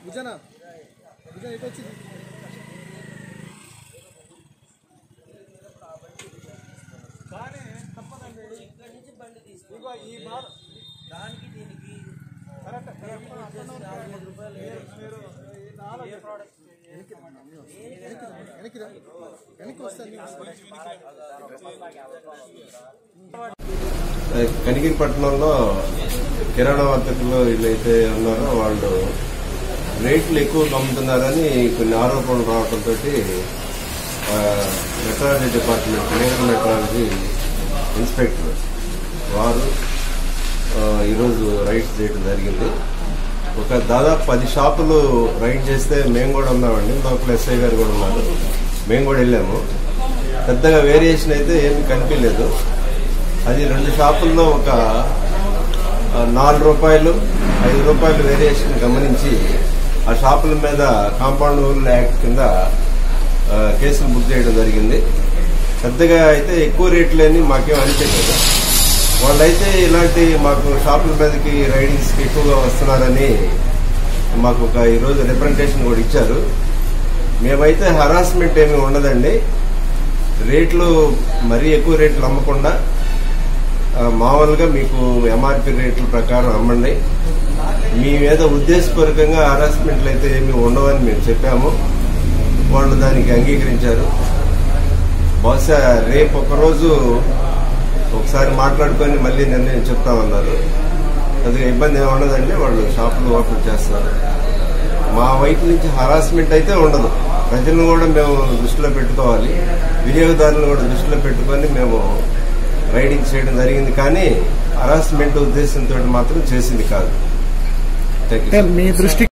భుజన భుజన ఎటు వచ్చింది కానీ తప్పదండి ఇక్కడి నుంచి బండి తీసుకో ఇగో ఈ బార్ దానికి దీనికి కరెక్ట్ కరెక్ట్ నాలుగు ఐదు రూపాయలు మీరు ఈ నాలుగు వెనక్కి రా వెనక్కి వస్తాను కనిగిరి పట్టణంలో కిరాణా వర్తకులు వీళ్ళైతే ఉన్నారో వాళ్ళు రేట్లు ఎక్కువ అమ్ముతున్నారని కొన్ని ఆరోపణలు రావడంతో metrology department legal metrology inspector వారు ఆ, ఈరోజు రైడ్ చేయడం జరిగింది ఒక దాదాపు పది షాపులు రైడ్ చేస్తే మేము కూడా ఉన్నామండి లోపల ఎస్ఐ గారు కూడా ఉన్నారు మేము కూడా వెళ్ళాము పెద్దగా వేరియేషన్ అయితే ఏమీ కనిపించలేదు అది రెండు షాపుల్లో ఒక ఆ, నాలుగు రూపాయలు ఐదు రూపాయలు వేరియేషన్ గమనించి ఆ షాపుల మీద కాంపౌండ్ రూల్ యాక్ట్ కింద ఆ, కేసులు బుక్ చేయడం జరిగింది పెద్దగా అయితే ఎక్కువ రేట్లేని మాకేం అనిపించలేదు వాళ్ళైతే ఇలాంటి మాకు షాపుల మీదకి రైడింగ్స్కి ఎక్కువగా వస్తున్నారని మాకు ఒక ఈరోజు రిప్రజెంటేషన్ కూడా ఇచ్చారు మేమైతే హరాస్మెంట్ ఏమీ ఉండదండి రేట్లు మరీ ఎక్కువ రేట్లు అమ్మకుండా ఆ, మామూలుగా మీకు ఎంఆర్పి రేట్ల ప్రకారం అమ్మండి మీ మీద ఉద్దేశపూర్వకంగా హరాస్మెంట్లు అయితే ఏమీ ఉండవని మేము చెప్పాము వాళ్ళు దానికి అంగీకరించారు బహుశా రేపు ఒకరోజు ఒకసారి మాట్లాడుకొని మళ్ళీ నిర్ణయం చెప్తామన్నారు కొద్దిగా ఇబ్బంది ఏమి ఉండదండి వాళ్ళు షాపులు ఓపెన్ చేస్తారు మా వైపు నుంచి హరాస్మెంట్ అయితే ఉండదు ప్రజలను కూడా మేము దృష్టిలో పెట్టుకోవాలి వినియోగదారులను కూడా దృష్టిలో పెట్టుకొని మేము రైడింగ్ చేయడం జరిగింది కానీ హరాస్మెంట్ ఉద్దేశంతో మాత్రం చేసింది కాదు థ్యాంక్ యూ మీ దృష్టి